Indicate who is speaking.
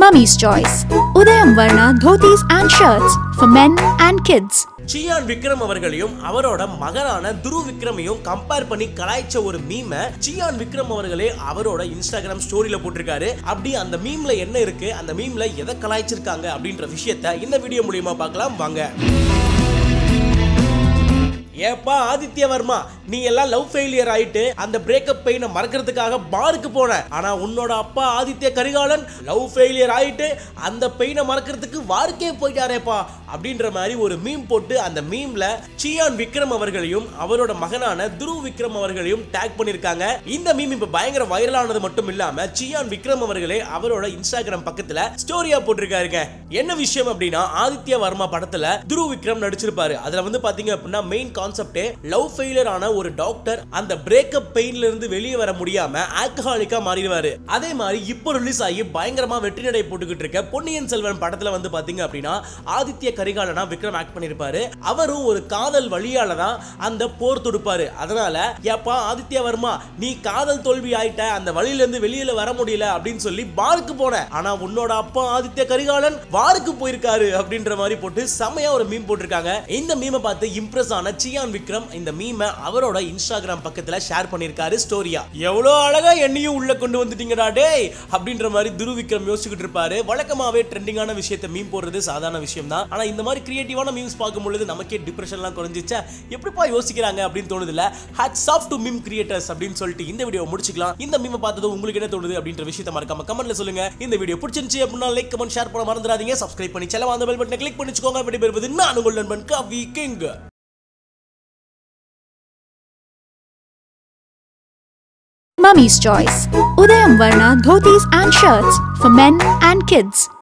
Speaker 1: Mummy's Choice. Udayam Varna dhotis and shirts for men and kids.
Speaker 2: Chiyaan Vikram அவர்களையும் அவரோட மகனான துரு விக்ரமையும் கம்பேர் பண்ணி கலாய்ச்ச ஒரு மீமை சியான் விக்ரம் அவர்களே அவரோட இன்ஸ்டாகிராம் ஸ்டோரியில போட்டிருக்காரு அப்படி அந்த மீம்ல என்ன இருக்கு அந்த மீம்ல எதை கலாய்ச்சிருக்காங்க அப்படின்ற விஷயத்த இந்த வீடியோ மூலியமா பார்க்கலாம் வாங்க ஏப்பா ஆதித்ய வர்மா நீ எல்லாம் லவ் ஃபெயிலியர் ஆயிட்டு அந்த பிரேக்கப் பெயினை மறக்கிறதுக்காக பாருக்கு போன ஆனா உன்னோட அப்பா ஆதித்ய கரிகாலன் லவ் ஃபெயிலியர் ஆயிட்டு அந்த பெயினை மறக்கிறதுக்கு வாருக்கே போயிட்டாரேப்பா அப்படின்ற மாதிரி ஒரு மீம் போட்டு அந்த மீம்ல சியான் விக்ரம் அவர்களையும் அவரோட மகனான துருவ் விக்ரம் அவர்களையும் டேக் பண்ணிருக்காங்க இந்த மீம் இப்ப பயங்கர வைரலானது மட்டும் இல்லாம சியான் விக்ரம் அவர்களே அவரோட இன்ஸ்டாகிராம் பக்கத்துல ஸ்டோரியா போட்டிருக்காருங்க என்ன விஷயம் அப்படின்னா ஆதித்ய வர்மா படத்துல துருவ் விக்ரம் நடிச்சிருப்பாரு அதுல வந்து பாத்தீங்க அப்படின்னா மெயின் கான்செப்டே லவ் ஃபெயிலியர் ஆன ஒரு டாக்டர் அந்த பிரேக்கப் பெயின்ல இருந்து வெளியே வர முடியாம ஆல்கஹாலிக்கா மாறிடுவாரு அதே மாதிரி இப்போ ரிலீஸ் ஆகி பயங்கரமா வெற்றி நடை போட்டுக்கிட்டு இருக்க பொன்னியின் செல்வன் படத்துல வந்து பாத்தீங்க அப்படின்னா ஆதித்ய கரிகாலனா விக்ரம் ஆக்ட் பண்ணிருப்பாரு அவரும் ஒரு காதல் வழியால தான் அந்த போர் தொடுப்பாரு அதனால ஏப்பா ஆதித்ய வர்மா நீ காதல் தோல்வி ஆயிட்ட அந்த வழியில இருந்து வெளியில வர முடியல அப்படின்னு சொல்லி பாருக்கு போன ஆனா உன்னோட அப்பா ஆதித்ய கரிகாலன் வாருக்கு போயிருக்காரு அப்படின்ற மாதிரி போட்டு செமையா ஒரு மீம் போட்டிருக்காங்க இந்த மீமை பார்த்து இம்ப்ரெஸ் ஆன சியான் விக்ரம் இந்த மீமை அவரோட இன்ஸ்டாகிராம் பக்கத்துல ஷேர் பண்ணிருக்காரு ஸ்டோரியா எவ்வளோ அழகா என்னையும் உள்ள கொண்டு வந்துட்டீங்கடா டேய் அப்படின்ற மாதிரி துரு விக்ரம் யோசிச்சுக்கிட்டு இருப்பாரு வழக்கமாவே ட்ரெண்டிங்கான விஷயத்தை மீம் போடுறது சாதாரண விஷயம் தான் ஆனா இந்த மாதிரி கிரியேட்டிவான மீம்ஸ் பார்க்கும் பொழுது நமக்கே டிப்ரெஷன்லாம் குறைஞ்சிச்சா எப்படிப்பா யோசிக்கிறாங்க அப்படின்னு தோணுதுல hats off to meme creators அப்படின்னு சொல்லிட்டு இந்த வீடியோ முடிச்சுக்கலாம் இந்த மீமை பார்த்ததும் உங்களுக்கு என்ன தோணுது அப்படின்ற விஷயத்தை மறக்காம கமெண்ட்ல சொல்லுங்க இந்த வீடியோ பிடிச்சிருந்துச்சு அப்படின்னா லைக் கமெண்ட் ஷேர் பண்ண மறந்துடாதீங்க சப்ஸ்கிரைப் பண்ணி செலவா அந்த பெல் பட்டனை கிளிக் பண்ணிச்சுக்கோங்க விடைபெறுவது நான் உங்கள் நண்பன் Kavi King
Speaker 1: Mummy's Choice. Udayam Varna dhotis and shirts for men and kids.